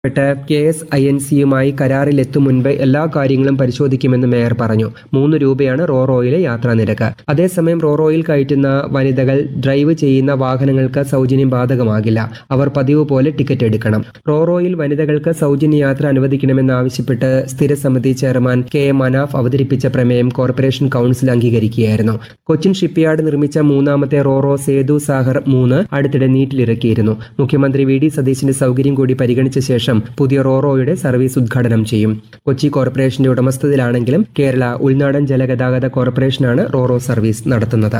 പ്പെട്ട് K S I N സിയുമായി കരാറിലെത്തും മുൻപ് എല്ലാ കാര്യങ്ങളും പരിശോധിക്കുമെന്ന് മേയർ പറഞ്ഞു മൂന്ന് രൂപയാണ് റോറോയിലെ യാത്രാ നിരക്ക് അതേസമയം റോറോയിൽ കയറ്റുന്ന വനിതകൾ ഡ്രൈവ് ചെയ്യുന്ന വാഹനങ്ങൾക്ക് സൗജന്യം ബാധകമാകില്ല അവർ പതിവ് പോലെ ടിക്കറ്റ് എടുക്കണം റോറോയിൽ വനിതകൾക്ക് സൗജന്യ യാത്ര അനുവദിക്കണമെന്നാവശ്യപ്പെട്ട് സ്ഥിരസമിതി ചെയർമാൻ കെ എം മനാഫ് അവതരിപ്പിച്ച പ്രമേയം കോർപ്പറേഷൻ കൌൺസിൽ അംഗീകരിക്കുകയായിരുന്നു കൊച്ചിൻ ഷിപ്പ്യാർഡ് നിർമ്മിച്ച മൂന്നാമത്തെ റോറോ സേതു സാഗർ മൂന്ന് അടുത്തിടെ നീറ്റിലിറക്കിയിരുന്നു മുഖ്യമന്ത്രി വി ഡി സതീശിന്റെ സൗകര്യം കൂടി പരിഗണിച്ച ശേഷം പുതിയ റോറോയുടെ സർവീസ് ഉദ്ഘാടനം ചെയ്യും കൊച്ചി കോർപ്പറേഷന്റെ ഉടമസ്ഥതയിലാണെങ്കിലും കേരള ഉൾനാടൻ ജലഗതാഗത കോർപ്പറേഷനാണ് റോറോ സർവീസ് നടത്തുന്നത്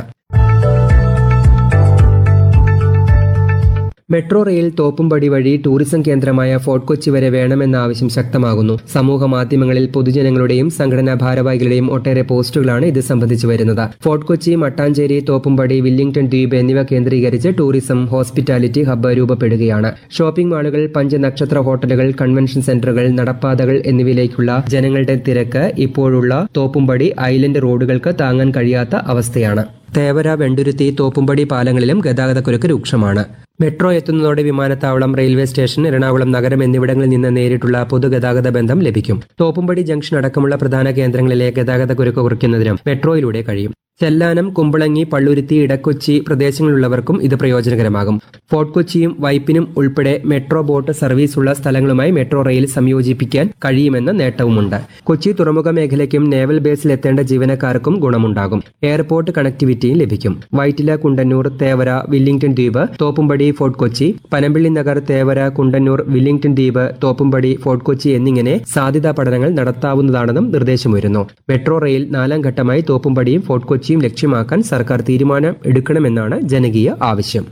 മെട്രോ റെയിൽ തോപ്പുംപടി വഴി ടൂറിസം കേന്ദ്രമായ ഫോർട്ട് കൊച്ചി വരെ വേണമെന്ന ആവശ്യം ശക്തമാകുന്നു സമൂഹ മാധ്യമങ്ങളിൽ പൊതുജനങ്ങളുടെയും സംഘടനാ ഭാരവാഹികളുടെയും ഒട്ടേറെ പോസ്റ്റുകളാണ് ഇത് സംബന്ധിച്ച് വരുന്നത് ഫോർട്ട് കൊച്ചി മട്ടാഞ്ചേരി തോപ്പുംപടി വില്ലിംഗ്ടൺ ദ്വീപ് എന്നിവ കേന്ദ്രീകരിച്ച് ടൂറിസം ഹോസ്പിറ്റാലിറ്റി ഹബ്ബ് രൂപപ്പെടുകയാണ് ഷോപ്പിംഗ് മാളുകൾ പഞ്ചനക്ഷത്ര ഹോട്ടലുകൾ കൺവെൻഷൻ സെന്ററുകൾ നടപ്പാതകൾ എന്നിവയിലേക്കുള്ള ജനങ്ങളുടെ തിരക്ക് ഇപ്പോഴുള്ള തോപ്പുംപടി ഐലൻഡ് റോഡുകൾക്ക് താങ്ങാൻ കഴിയാത്ത അവസ്ഥയാണ് തേവര വെണ്ടുരുത്തി തോപ്പുംപടി പാലങ്ങളിലും ഗതാഗതക്കുരുക്ക് രൂക്ഷമാണ് മെട്രോ എത്തുന്നതോടെ വിമാനത്താവളം റെയിൽവേ സ്റ്റേഷൻ എറണാകുളം നഗരം എന്നിവിടങ്ങളിൽ നിന്ന് നേരിട്ടുള്ള പൊതുഗതാഗത ബന്ധം ലഭിക്കും തോപ്പുംപടി ജംഗ്ഷൻ അടക്കമുള്ള പ്രധാന കേന്ദ്രങ്ങളിലെ ഗതാഗതക്കുരുക്ക് കുറയ്ക്കുന്നതിനും മെട്രോയിലൂടെ കഴിയും ചെല്ലാനം കുമ്പളങ്ങി പള്ളുരുത്തി ഇടക്കൊച്ചി പ്രദേശങ്ങളിലുള്ളവർക്കും ഇത് പ്രയോജനകരമാകും ഫോർട്ട് കൊച്ചിയും വൈപ്പിനും ഉൾപ്പെടെ മെട്രോ ബോട്ട് സർവീസുള്ള സ്ഥലങ്ങളുമായി മെട്രോ റെയിൽ സംയോജിപ്പിക്കാൻ കഴിയുമെന്ന നേട്ടവുമുണ്ട് കൊച്ചി തുറമുഖ മേഖലയ്ക്കും നേവൽ ബേസിൽ എത്തേണ്ട ജീവനക്കാർക്കും ഗുണമുണ്ടാകും എയർപോർട്ട് കണക്ടിവിറ്റിയും ലഭിക്കും വൈറ്റില കുണ്ടന്നൂർ തേവര വില്ലിംഗ്ടൺ ദ്വീപ് തോപ്പുംപടി ഫോർട്ട് കൊച്ചി പനമ്പിള്ളി നഗർ തേവര കുണ്ടന്നൂർ വില്ലിംഗ്ടൺ ദ്വീപ് തോപ്പുംപടി ഫോർട്ട് കൊച്ചി എന്നിങ്ങനെ സാധ്യതാ പഠനങ്ങൾ നടത്താവുന്നതാണെന്നും നിർദ്ദേശമുയരുന്നു മെട്രോ റെയിൽ നാലാം ഘട്ടമായി തോപ്പുംപടിയും ഫോർട്ട് കൊച്ചിയും ലക്ഷ്യമാക്കാൻ സർക്കാർ തീരുമാനം എടുക്കണമെന്നാണ് ജനകീയ ആവശ്യം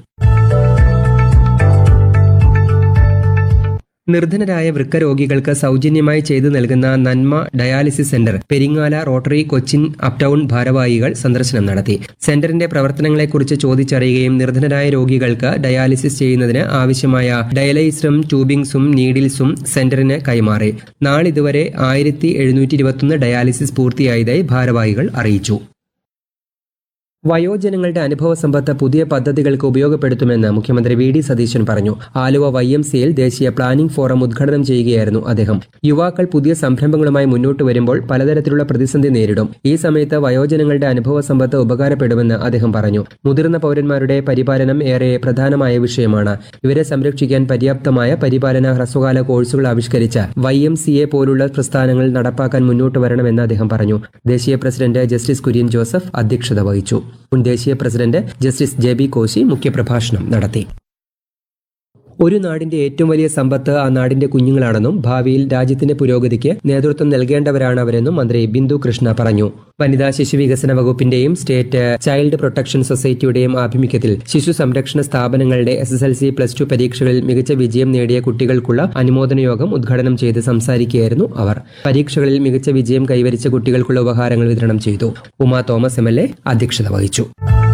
നിർധനരായ വൃക്ക രോഗികൾക്ക് സൗജന്യമായി ചെയ്തു നൽകുന്ന Nanma dialysis centre Peringala Rotary Cochin uptown ഭാരവാഹികൾ സന്ദർശനം നടത്തി സെന്ററിന്റെ പ്രവർത്തനങ്ങളെക്കുറിച്ച് ചോദിച്ചറിയുകയും നിർധനരായ രോഗികൾക്ക് ഡയാലിസിസ് ചെയ്യുന്നതിന് ആവശ്യമായ ഡയലൈസറും ട്യൂബിംഗ്സും നീഡിൽസും സെന്ററിന് കൈമാറി നാളിതുവരെ ആയിരത്തി എഴുന്നൂറ്റി ഇരുപത്തൊന്ന് ഡയാലിസിസ് പൂർത്തിയായതായി ഭാരവാഹികൾ അറിയിച്ചു വയോജനങ്ങളുടെ അനുഭവ സമ്പത്ത് പുതിയ പദ്ധതികൾക്ക് ഉപയോഗപ്പെടുത്തുമെന്ന് മുഖ്യമന്ത്രി വി ഡി സതീശൻ പറഞ്ഞു ആലുവ വൈ എം സിയിൽ ദേശീയ പ്ലാനിംഗ് ഫോറം ഉദ്ഘാടനം ചെയ്യുകയായിരുന്നു അദ്ദേഹം യുവാക്കൾ പുതിയ സംരംഭങ്ങളുമായി മുന്നോട്ട് വരുമ്പോൾ പലതരത്തിലുള്ള പ്രതിസന്ധി നേരിടും ഈ സമയത്ത് വയോജനങ്ങളുടെ അനുഭവ സമ്പത്ത് ഉപകാരപ്പെടുമെന്ന് അദ്ദേഹം പറഞ്ഞു മുതിർന്ന പൗരന്മാരുടെ പരിപാലനം ഏറെ പ്രധാനമായ വിഷയമാണ് ഇവരെ സംരക്ഷിക്കാൻ പര്യാപ്തമായ പരിപാലന ഹ്രസ്വകാല കോഴ്സുകൾ ആവിഷ്കരിച്ച് വൈ എം സി എ പോലുള്ള പ്രസ്ഥാനങ്ങൾ നടപ്പാക്കാൻ മുന്നോട്ട് വരണമെന്ന് അദ്ദേഹം പറഞ്ഞു ദേശീയ പ്രസിഡന്റ് ജസ്റ്റിസ് കുര്യൻ ജോസഫ് അധ്യക്ഷത വഹിച്ചു മുൻ ദേശീയ president justice J B Koshy മുഖ്യപ്രഭാഷണം നടത്തി ഒരു നാടിന്റെ ഏറ്റവും വലിയ സമ്പത്ത് ആ നാടിന്റെ കുഞ്ഞുങ്ങളാണെന്നും ഭാവിയിൽ രാജ്യത്തിന്റെ പുരോഗതിക്ക് നേതൃത്വം നൽകേണ്ടവരാണ് അവരെന്നും മന്ത്രി ബിന്ദു കൃഷ്ണ പറഞ്ഞു വനിതാ ശിശു വികസന വകുപ്പിന്റെയും സ്റ്റേറ്റ് ചൈൽഡ് പ്രൊട്ടക്ഷൻ സൊസൈറ്റിയുടെയും ആഭിമുഖ്യത്തിൽ ശിശു സംരക്ഷണ സ്ഥാപനങ്ങളുടെ S S L C plus two പരീക്ഷകളിൽ മികച്ച വിജയം നേടിയ കുട്ടികൾക്കുള്ള അനുമോദന യോഗം ഉദ്ഘാടനം ചെയ്ത് സംസാരിക്കുകയായിരുന്നു അവർ പരീക്ഷകളിൽ മികച്ച വിജയം കൈവരിച്ച കുട്ടികൾക്കുള്ള ഉപഹാരങ്ങൾ വിതരണം ചെയ്തു Uma Thomas M L A അധ്യക്ഷത വഹിച്ചു